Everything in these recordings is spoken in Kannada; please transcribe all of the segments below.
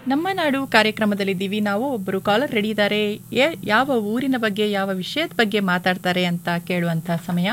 ನಮ್ಮ ನಾಡು ಕಾರ್ಯಕ್ರಮದಲ್ಲಿದ್ದೀವಿ ನಾವು ಒಬ್ಬರು ಕಾಲರ್ ರೆಡಿ ಇದ್ದಾರೆ ಏ- ಯಾವ ಊರಿನ ಬಗ್ಗೆ ಯಾವ ವಿಷಯದ ಬಗ್ಗೆ ಮಾತಾಡ್ತಾರೆ ಅಂತ ಕೇಳುವಂತ ಸಮಯ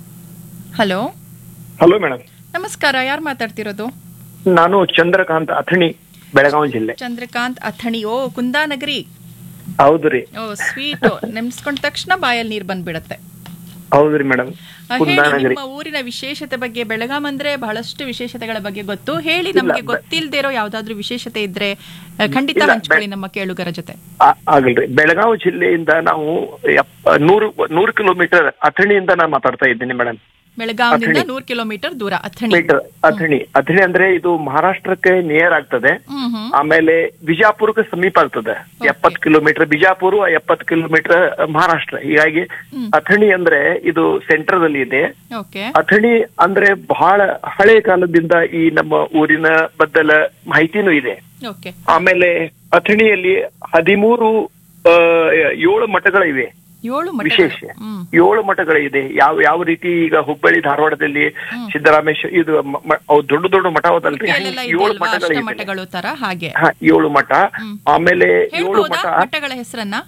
ಹಲೋ ಹಲೋ ಮೇಡಮ್ ನಮಸ್ಕಾರ ಯಾರು ಮಾತಾಡ್ತಿರೋದು ನಾನು ಚಂದ್ರಕಾಂತ್ ಅಥಣಿ ಬೆಳಗಾವಿ ಜಿಲ್ಲೆ ಚಂದ್ರಕಾಂತ್ ಅಥಣಿ ಓ ಕುಂದಾನಗರಿ ಹೌದ್ರಿ ಓ ಸ್ವೀಟ್ ನೆನ್ಸ್ಕೊಂಡ ತಕ್ಷಣ ಬಾಯಲ್ಲಿ ನೀರು ಬಂದ್ಬಿಡತ್ತೆ ಹೌದ್ರಿ ಮೇಡಮ್ ಆ, ಹೇಳಿ ಕುಂದಾನಗರಿ ನಿಮ್ಮ ಊರಿನ ವಿಶೇಷತೆ ಬಗ್ಗೆ ಬೆಳಗಾಂ ಅಂದ್ರೆ ಬಹಳಷ್ಟು ವಿಶೇಷತೆಗಳ ಬಗ್ಗೆ ಗೊತ್ತು ಹೇಳಿ ನಮಗೆ ಗೊತ್ತಿಲ್ದೇ ಇರೋ ಯಾವ್ದಾದ್ರು ವಿಶೇಷತೆ ಇದ್ರೆ ಆ, ಖಂಡಿತ ಇಲ್ಲ, ಹಂಚ್ಕೊಳ್ಳಿ ನಮ್ಮ ಕೇಳುಗರ ಜೊತೆ ಆ- ಆಗಲ್ರಿ ಬೆಳಗಾವಿ ಜಿಲ್ಲೆಯಿಂದ ನಾವು ಎಪ್ಪ- ನೂರು ನೂರು ಕಿಲೋಮೀಟರ್ ಅಥಣಿಯಿಂದ ನಾನು ಮಾತಾಡ್ತಾ ಇದ್ದೀನಿ ಮೇಡಮ್ ಬೆಳಗಾಂದಿಂದ ಅಥಣಿ. ನೂರ್ ಕಿಲೋಮೀಟರ್ ದೂರ ಅಥಣಿ ಮೀಟರ್ ಅಥಣಿ ಅಥಣಿ ಅಂದ್ರೆ ಇದು ಮಹಾರಾಷ್ಟ್ರಕ್ಕೆ ನಿಯರ್ ಆಗ್ತದೆ ಹ್ಮ್ ಹ್ಮ್ ಆಮೇಲೆ ಬಿಜಾಪುರಕ್ಕೆ ಸಮೀಪ ಆಗ್ತದೆ ಎಪ್ಪತ್ ಕಿಲೋಮೀಟರ್ ಬಿಜಾಪುರ ಎಪ್ಪತ್ ಕಿಲೋಮೀಟರ್ ಮಹಾರಾಷ್ಟ್ರ ಹೀಗಾಗಿ ಅಥಣಿ ಅಂದ್ರೆ ಇದು ಸೆಂಟರ್ ದಲ್ಲಿ ಇದೆ ಓಕೆ ಅಥಣಿ ಅಂದ್ರೆ ಬಹಳ ಹಳೆ ಕಾಲದಿಂದ ಈ ನಮ್ಮ ಊರಿನ ಬದ್ದಲ ಮಾಹಿತಿನೂ ಇದೆ ಓಕೆ ಆಮೇಲೆ ಅಥಣಿಯಲ್ಲಿ ಹದಿಮೂರು ಆ, ಏಳು ಮಠಗಳಿವೆ ಏಳು ವಿಶೇಷ ಮಠಗಳು ಹ್ಮ್ ಏಳು ಮಠಗಳಿದೆ ಯಾವ ಯಾವ ರೀತಿ ಈಗ ಹುಬ್ಬಳ್ಳಿ ಧಾರವಾಡದಲ್ಲಿ ಸಿದ್ದರಾಮೇಶ್ವರ ಇದು ಮ- ಮ- ಅವು ದೊಡ್ಡ ದೊಡ್ಡ ಮಠ ಹೋದಲ್ರಿ ಎಲ್ಲ ಹಂಗೆ ಇದೆ ಏಳು ಅಲ್ವಾ ಅಷ್ಟ ಮಠಗಳಿವೆ ಮಠಗಳು ತರ ಹಾಗೆ ಹಾ ಏಳು ಮಠ ಆಮೇಲೆ ಏಳು ಹೇಳ್ಬೋದಾ ಮಠ ಮಠಗಳ ಹೆಸರನ್ನ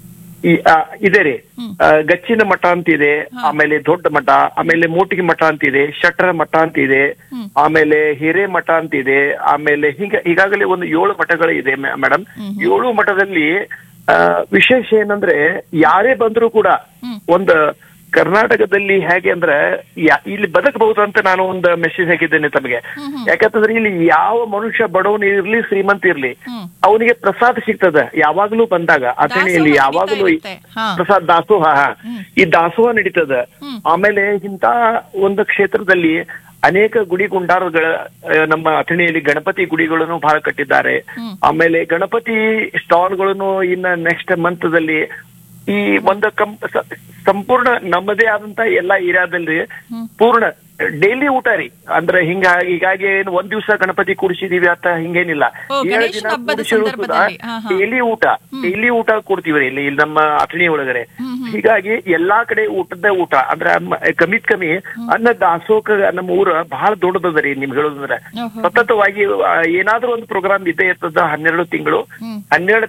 ಈ ಆ, ಇದೆ ರೀ ಆ, ಗಚ್ಚಿನ ಮಠ ಅಂತಿದೆ ಆಮೇಲೆ ದೊಡ್ಡ ಮಠ ಆಮೇಲೆ ಮೂಟಿಗೆ ಮಠ ಅಂತಿದೆ ಶಟ್ರ ಮಠ ಅಂತಿದೆ ಆಮೇಲೆ ಹಿರೇ ಮಠ ಅಂತಿದೆ ಆಮೇಲೆ ಹೀಗ ಈಗಾಗಲೇ ಒಂದು ಏಳು ಮಠಗಳು ಇದೆ ಮೇಡಮ್ ಏಳು ಮಠದಲ್ಲಿ ಆ, ವಿಶೇಷ ಏನಂದ್ರೆ ಯಾರೇ ಬಂದ್ರು ಕೂಡ ಒಂದು ಕರ್ನಾಟಕದಲ್ಲಿ ಹೇಗೆ ಅಂದ್ರೆ ಯಾ- ಇಲ್ಲಿ ಬದುಕಬಹುದು ಅಂತ ನಾನು ಒಂದು ಮೆಸೇಜ್ ಹಾಕಿದ್ದೇನೆ ತಮಗೆ ಯಾಕಂತಂದ್ರೆ ಇಲ್ಲಿ ಯಾವ ಮನುಷ್ಯ ಬಡವನು ಇರ್ಲಿ ಶ್ರೀಮಂತ ಇರ್ಲಿ ಹ್ಮ್. ಅವನಿಗೆ ಪ್ರಸಾದ ಸಿಗ್ತದ ಯಾವಾಗ್ಲೂ ಬಂದಾಗ ಅಥಣಿಯಲ್ಲಿ ದಾಸೋಹ ಯಾವಾಗ್ಲೂ ನಡೀತಾ ಇರುತ್ತೆ. ಹಾ. ಪ್ರಸಾದ್ ದಾಸೋಹ ಹಾ. ಈ ದಾಸೋಹ ನಡೀತದ ಆಮೇಲೆ ಇಂತ ಒಂದು ಕ್ಷೇತ್ರದಲ್ಲಿ ಅನೇಕ ಗುಡಿ ಗುಂಡಾರಗಳ ಆ, ನಮ್ಮ ಅಥಣಿಯಲ್ಲಿ ಗಣಪತಿ ಗುಡಿಗಳನ್ನು ಬಹಳ ಕಟ್ಟಿದ್ದಾರೆ ಆಮೇಲೆ ಗಣಪತಿ ಸ್ಟಾಲ್ಗಳನ್ನು ಇನ್ನ ನೆಕ್ಸ್ಟ್ ಮಂತ್ ದಲ್ಲಿ ಈ ಒಂದು ಕಂ ಸ- ಸಂಪೂರ್ಣ ನಮ್ಮದೇ ಆದಂತ ಎಲ್ಲಾ ಏರಿಯಾದಲ್ಲಿ ಪೂರ್ಣ ಡೈಲಿ ಊಟ ರೀ ಅಂದ್ರೆ ಹಿಂಗ ಹೀಗಾಗಿ ಏನು ಒಂದ್ ದಿವಸ ಗಣಪತಿ ಕೂಡಿಸಿದೀವಿ ಅಂತ ಹಿಂಗೇನಿಲ್ಲ ಓ, ಏಳು ಗಣೇಶನ ದಿನ ಹಬ್ಬದ ಕೂಡಿಸಿದ್ರು ಸುದಾ ಸಂದರ್ಭದಲ್ಲಿ. ಹಾ, ಹಾ. ಡೈಲಿ ಊಟ ಡೈಲಿ ಊಟ ಕೊಡ್ತೀವಿ ರೀ ಇಲ್ಲಿ ಇಲ್ಲಿ ನಮ್ಮ ಅಥಣಿ ಒಳಗಡೆ ಹೀಗಾಗಿ ಎಲ್ಲಾ ಕಡೆ ಊಟದ ಊಟ ಅಂದ್ರೆ ಮ- ಕಮ್ಮಿತ್ ಕಮ್ಮಿ ಅನ್ನ ದಾಸೋಕ ನಮ್ಮ ಊರ ಬಹಳ ದೊಡ್ಡದದ ರೀ ನಿಮ್ಗೆ ಹೇಳೋದಂದ್ರೆ ಓಹೋ. ಸತತವಾಗಿ ಆ, ಏನಾದ್ರೂ ಒಂದು ಪ್ರೋಗ್ರಾಮ್ ಇದ್ದೇ ಇರ್ತದ ಹನ್ನೆರಡು ತಿಂಗಳು ಹನ್ನೆರಡು